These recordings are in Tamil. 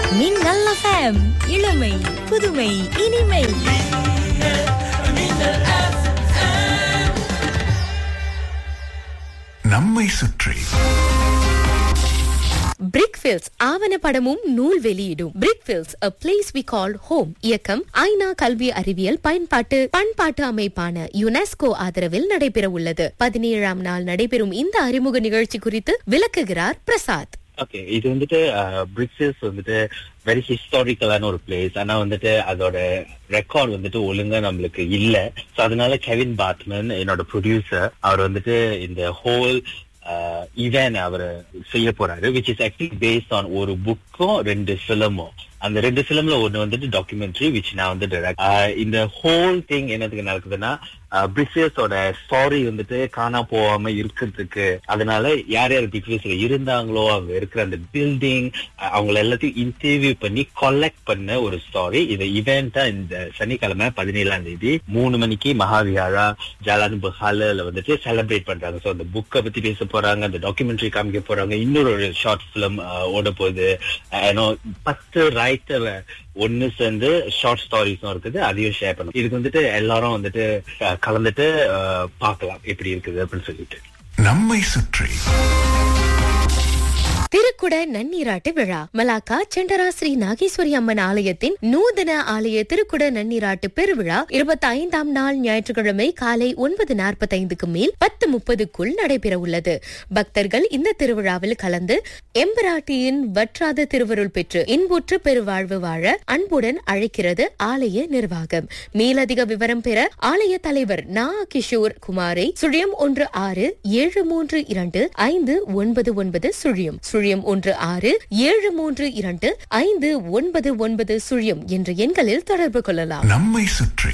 மின்னல் எஃப்எம் இளமை புதுமை இனிமை நம்மை சுற்றி பிரிக்ஃபில்ஸ் ஆவணப்படமும் நூல் வெளியீடும் Brickfields a place we call home இயக்கம் ஐநா கல்வி அறிவியல் பயன்பாட்டு பண்பாட்டு அமைப்பான யுனெஸ்கோ ஆதரவில் நடைபெற உள்ளது பதினேழாம் நாள் நடைபெறும் இந்த அறிமுக நிகழ்ச்சி குறித்து விளக்குகிறார் பிரசாத் ஓகே இது வந்துட்டு பிரிக்ஸஸ் வந்துட்டு வெரி ஹிஸ்டாரிக்கலான ஒரு பிளேஸ் ஆனா வந்துட்டு அதோட ரெக்கார்ட் வந்துட்டு ஒழுங்கா நம்மளுக்கு இல்ல சோ அதனால கெவின் பாத்மன் என்னோட ப்ரொடியூசர் அவர் வந்துட்டு இந்த ஹோல் இவன் அவர் செய்ய போறாரு which is actually based on ஒரு புக்கும் ரெண்டு பிலிமும் அந்த ரெண்டு பிலிம்ல ஒண்ணு வந்துட்டு டாக்குமெண்ட்ரி விச் நான் வந்து direct. ஆஹ் இந்த ஹோல் திங் என்னதுக்கு நடக்குதுன்னா பிரிசியஸோட ஸ்டாரி வந்துட்டு காணா போகாம இருக்கிறதுக்கு அதனால யார் யார் பிரிசியஸ்ல இருந்தாங்களோ அங்க இருக்கிற அந்த பில்டிங் அவங்கள எல்லாத்தையும் இன்டர்வியூ பண்ணி கலெக்ட் பண்ண ஒரு ஸ்டாரி இது இவெண்டா இந்த சனிக்கிழமை பதினேழாம் தேதி மூணு மணிக்கு மகாவிஹாரா ஜாலான் பஹால வந்துட்டு செலிப்ரேட் பண்றாங்க சோ அந்த புக்கை பத்தி பேச போறாங்க அந்த டாக்குமெண்ட்ரி காமிக்க போறாங்க இன்னொரு ஒரு ஷார்ட் பிலிம் ஓட போகுது ஏன்னோ பத்து ரைட்டர் ஒன்னு சேர்ந்து ஷார்ட் ஸ்டாரிஸும் இருக்குது அதையும் ஷேர் பண்ணும் இதுக்கு வந்துட்டு எல்லாரும் வந்துட்டு அஹ், கலந்துட்டு அஹ், பார்க்கலாம் எப்படி இருக்குது அப்படின்னு சொல்லிட்டு நம்மை சுற்றி திருக்குட நன்னீராட்டு விழா மலாக்கா செண்டரா ஸ்ரீ நாகேஸ்வரி அம்மன் ஆலயத்தின் நூதன ஆலய திருக்குட நன்னீராட்டு பெருவிழா இருபத்தி ஐந்தாம் நாள் ஞாயிற்றுக்கிழமை காலை ஒன்பது நாற்பத்தைந்துக்கு மேல் பத்து முப்பதுக்குள் நடைபெற உள்ளது பக்தர்கள் இந்த திருவிழாவில் கலந்து எம்பராட்டியின் வற்றாத திருவருள் பெற்று இன்புற்று பெருவாழ்வு வாழ அன்புடன் அழைக்கிறது ஆலய நிர்வாகம் மேலதிக விவரம் பெற ஆலய தலைவர் நா கிஷோர் குமாரை சுழியம் ஒன்று ஆறு ஏழு மூன்று இரண்டு ஐந்து ஒன்பது ஒன்பது சுழியம் சுழியம் ஒன்று ஆறு ஏழு மூன்று இரண்டு ஐந்து ஒன்பது ஒன்பது சுழியம் என்ற எண்களில் தொடர்பு கொள்ளலாம் நம்மை சுற்றி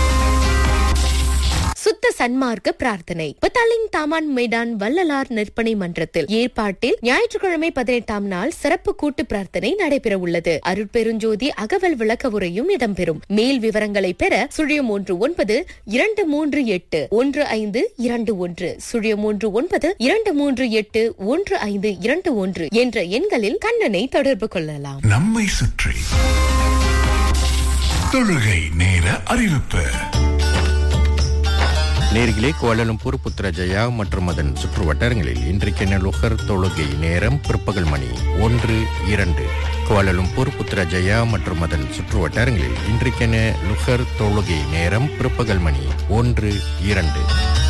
சுத்த சன்மார்க்க பிரார்த்தனை பத்தாலிங் தாமான் மைடான் வள்ளலார் நிற்பனை மன்றத்தில் ஏற்பாட்டில் ஞாயிற்றுக்கிழமை பதினெட்டாம் நாள் சிறப்பு கூட்டு பிரார்த்தனை நடைபெற உள்ளது அருட்பெருஞ்சோதி அகவல் விளக்க உரையும் இடம்பெறும் மேல் விவரங்களை பெற சுழியம் ஒன்று ஒன்பது இரண்டு மூன்று எட்டு ஒன்று ஐந்து இரண்டு ஒன்று சுழியம் ஒன்று ஒன்பது இரண்டு மூன்று எட்டு ஒன்று ஐந்து இரண்டு ஒன்று என்ற எண்களில் கண்ணனை தொடர்பு கொள்ளலாம் நம்மை சுற்றி தொழுகை நேர அறிவிப்பு நேர்களே கோலாலம்பூர் புத்ரஜயா மற்றும் அதன் சுற்று வட்டாரங்களில் இன்றைக்கென லுகர் தொழுகை நேரம் பிற்பகல் மணி ஒன்று இரண்டு கோலாலம்பூர் புத்ரஜயா மற்றும் அதன் சுற்று வட்டாரங்களில் இன்றைக்கென லுகர் தொழுகை நேரம் பிற்பகல் மணி ஒன்று இரண்டு